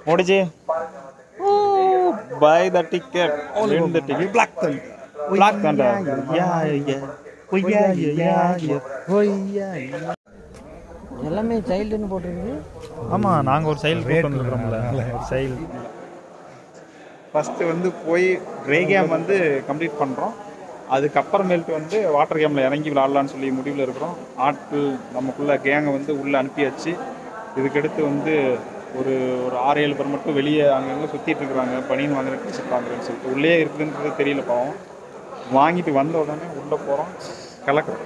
What is it? Oh, buy the ticket. Win the ticket. Black Thunder. Black Thunder. Yeah, yeah. Oh, yeah, yeah, yeah, yeah. Oh, yeah, yeah. எல்லாமே சைல்டுன்னு போட்டிருக்கு ஆமாம் நாங்கள் ஒரு சைல் போட்டு வந்துருக்கிறோம்ல ஒரு சைல் first வந்து போய் ட்ரே கேம் வந்து கம்ப்ளீட் பண்ணுறோம் அதுக்கப்புறமேல்ட்டு வந்து வாட்டர் கேமில் இறங்கி விளாட்லான்னு சொல்லி முடிவில் இருக்கிறோம் ஆட்கள் நமக்குள்ள கேங்கை வந்து உள்ளே அனுப்பியாச்சு இதுக்கடுத்து வந்து ஒரு ஒரு ஆறு ஏழு பேர் மட்டும் வெளியே அங்கங்கே சுற்றிட்டு இருக்கிறாங்க பனியன் வாங்குறேன் டிஷர்ட் வாங்குறேன்னு சொல்லிட்டு உள்ளே இருக்குதுன்றது தெரியல பாவம் வாங்கிட்டு வந்த உடனே உள்ளே போகிறோம் கலக்கிறோம்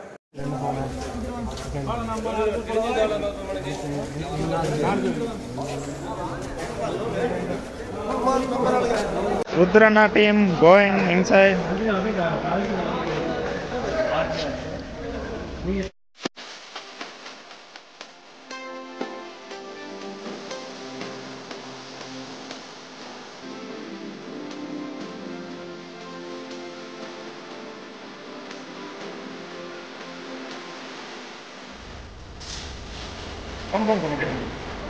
Rudrana team going inside. Come, come, come, come.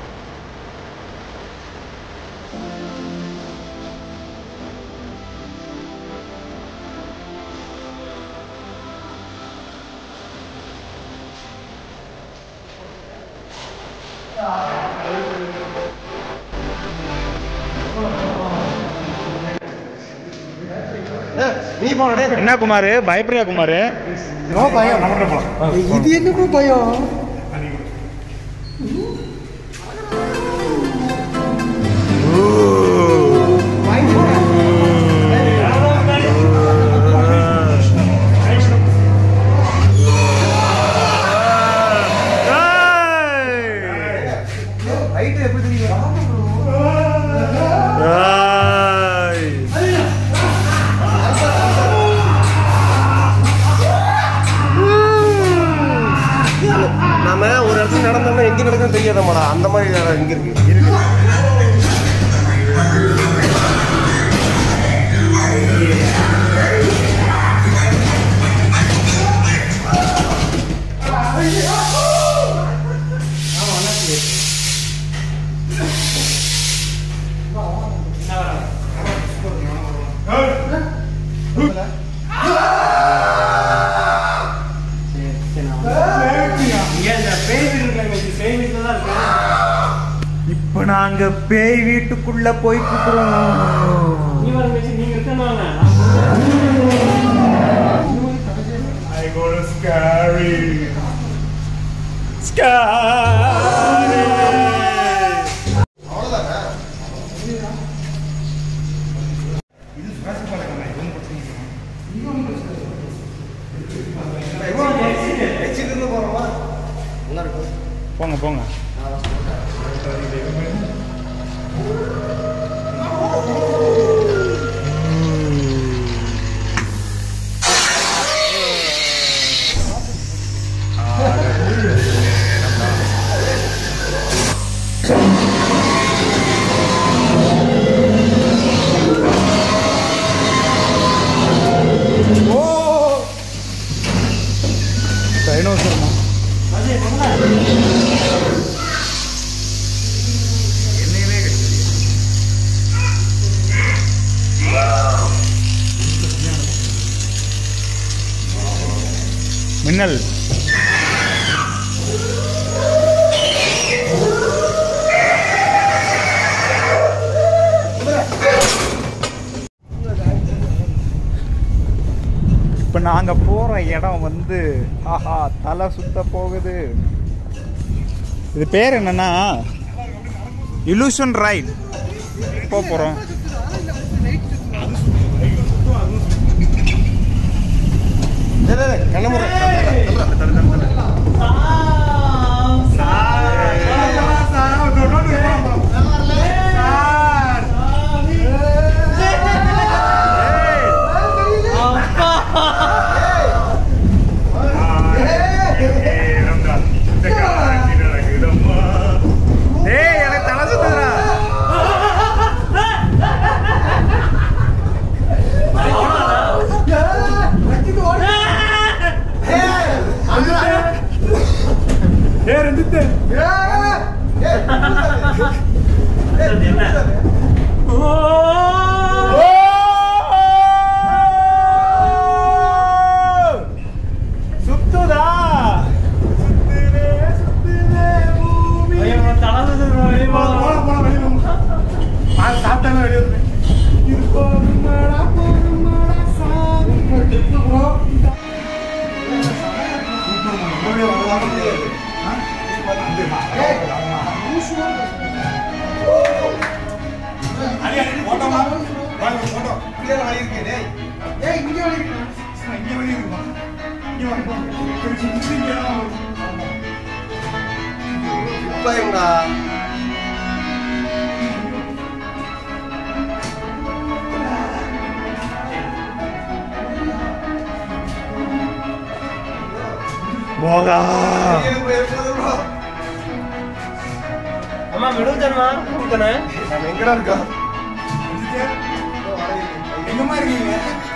நீ போனடே என்ன குமார் பயப்படுறியா குமார் நோ பயம் இது என்ன பயம் ஹைட் எப்படி தெரியும் நாம ஒரு இடத்துல நடந்தோம்னா எங்க நடக்குன்னு தெரியாதமாடா அந்த மாதிரி இடம் இங்க இருக்கு இருக்கு இப்ப நாங்க பேய் வீட்டுக்குள்ள போயிட்டு இருக்கிறோம் I go to scary. Scary. போங்க போங்க டைனோசர் மின்னல் இப்போ நாங்கள் போகிற இடம் வந்து ஆஹா தலை சுத்த போகுது இது பேர் என்னன்னா இலூஷன் ரைட் போக போகிறோம் கண்ணமுறை ஏய் எனக்கு தலை சுத்துதுடா ஏய் இப்ப எங்கடா போகா அம்மா விடுவு தானே கொடுத்தனே நம்ம எங்கடா இருக்கோம் எங்கம்மா இருக்கீங்க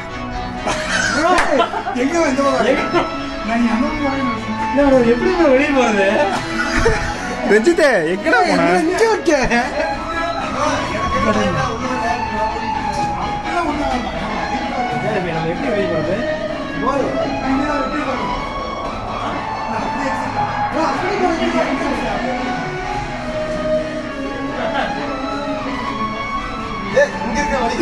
எங்க வந்து நான் அனுபவம் எப்படி வெளியே போறது ரஞ்சித்தே எங்கடா போன இங்கே இருக்கேன் நம்ம எப்படி வெளியே போறது ஏய், இங்க இருக்க வழி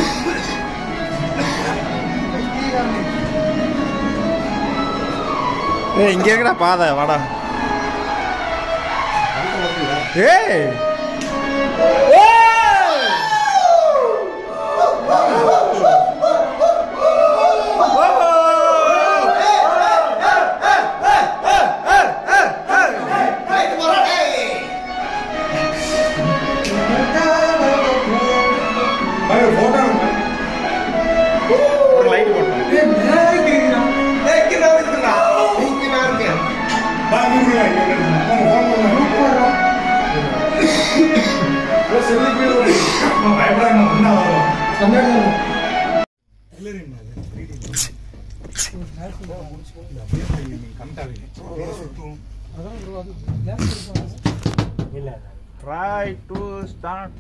ஏய் இங்க இருக்கடா பாதை வாடா ஏய் லைட் போட்டோம் ஏய், இங்க நான் இருக்கேன்டா. இங்க நான் இருக்கேன். ட்ரை டு ஸ்டார்ட்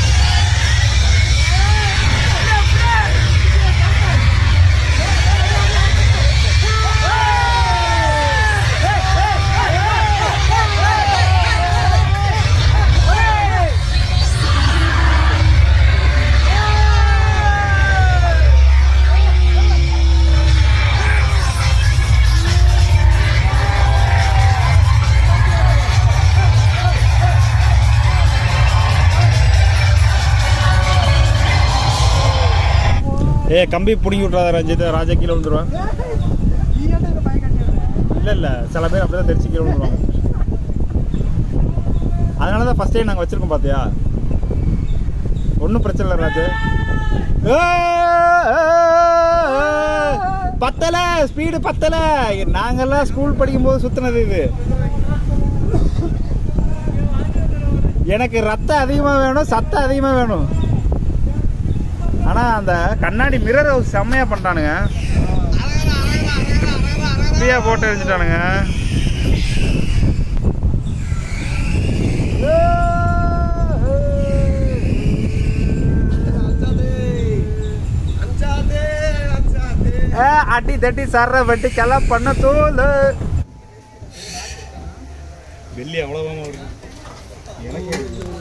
ஏ கம்பி பிடிங்கி விட்றாத ரஞ்சித் ராஜா கீழே விழுந்துருவான் இல்லை இல்லை சில பேர் அப்படி தான் தெரிச்சு கீழே விழுந்துருவாங்க அதனால தான் ஃபஸ்ட் டைம் நாங்கள் வச்சுருக்கோம் பார்த்தியா ஒன்றும் பிரச்சனை இல்லை ராஜு ஏ, ஏ, ஏ, பத்தல ஸ்பீடு பத்தல நாங்கெல்லாம் ஸ்கூல் படிக்கும்போது சுத்தினது இது எனக்கு ரத்தம் அதிகமாக வேணும் சத்தம் அதிகமாக வேணும் ஆனால் அந்த கண்ணாடி மிரர் செம்மையாக பண்ணிட்டானுங்க ஃப்ரீயாக போட்டு எரிஞ்சிட்டானுங்க ஏ, அடி தட்டி சர்ற வெட்டி கெல்லாம் பண்ண தோல் வெள்ளி அவ்வளோதான் இருக்கு எனக்கு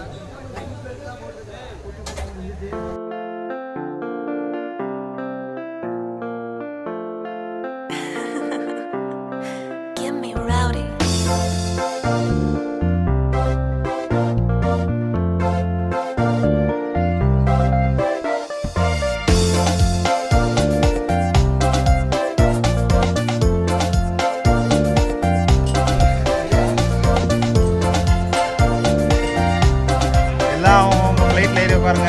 Get me rowdy. எல்லாம் உங்க ஃப்ளைட்டில் ஏறி உட்காருங்க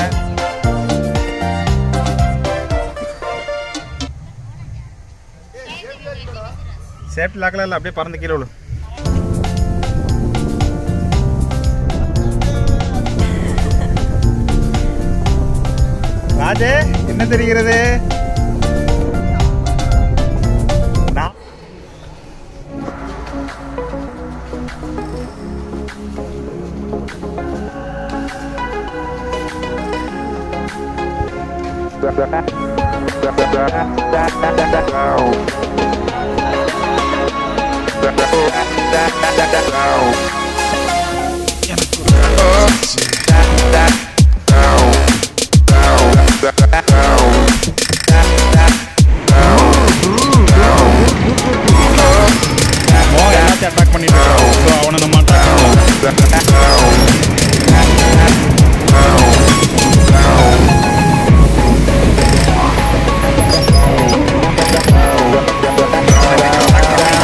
சேஃப்டி லாக்கில் இல்லை அப்படியே பறந்து கீழே விழு ராஜே என்ன தெரிகிறது நான் மோகன் எல்லாத்தையும் அட்டாக் பண்ணிட்டு இருக்கான் ஸோ அவனை நம்ம அட்டாக் பண்ணுவோம்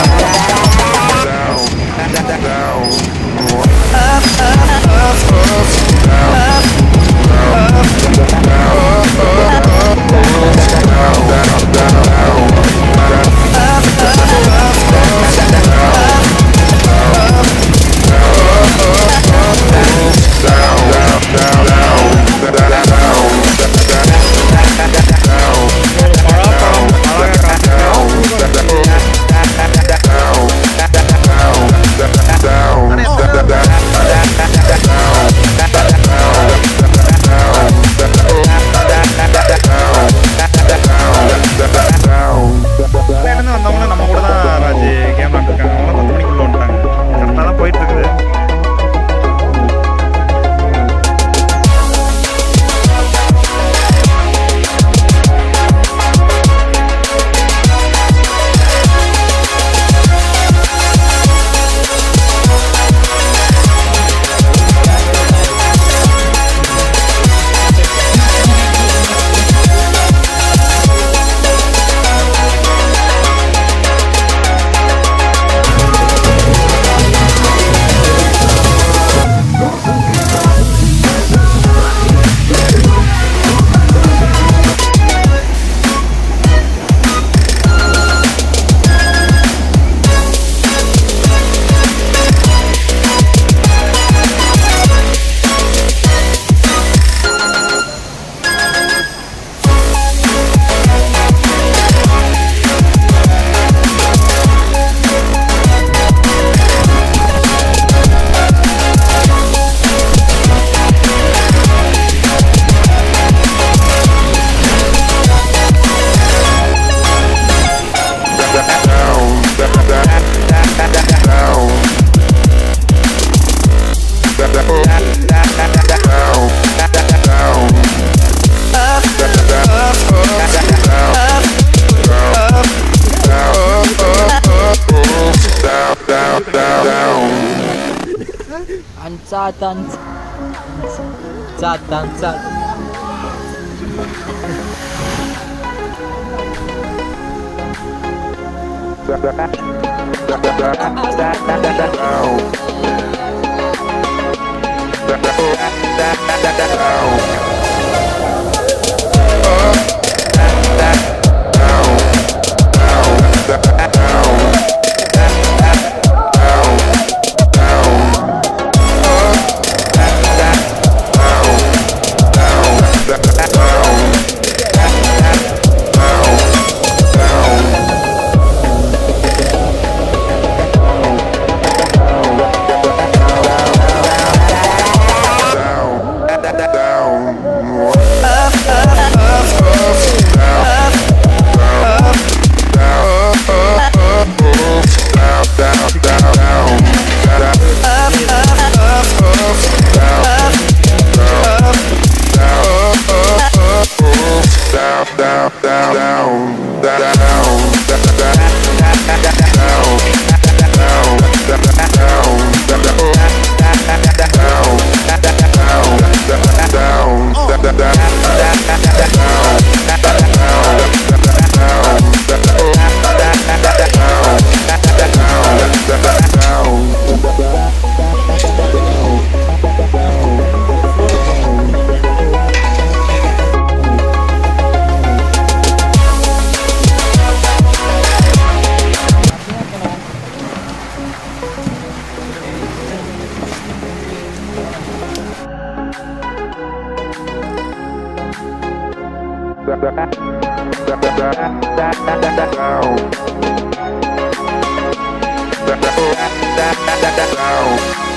Satan. Satan, Satan. down.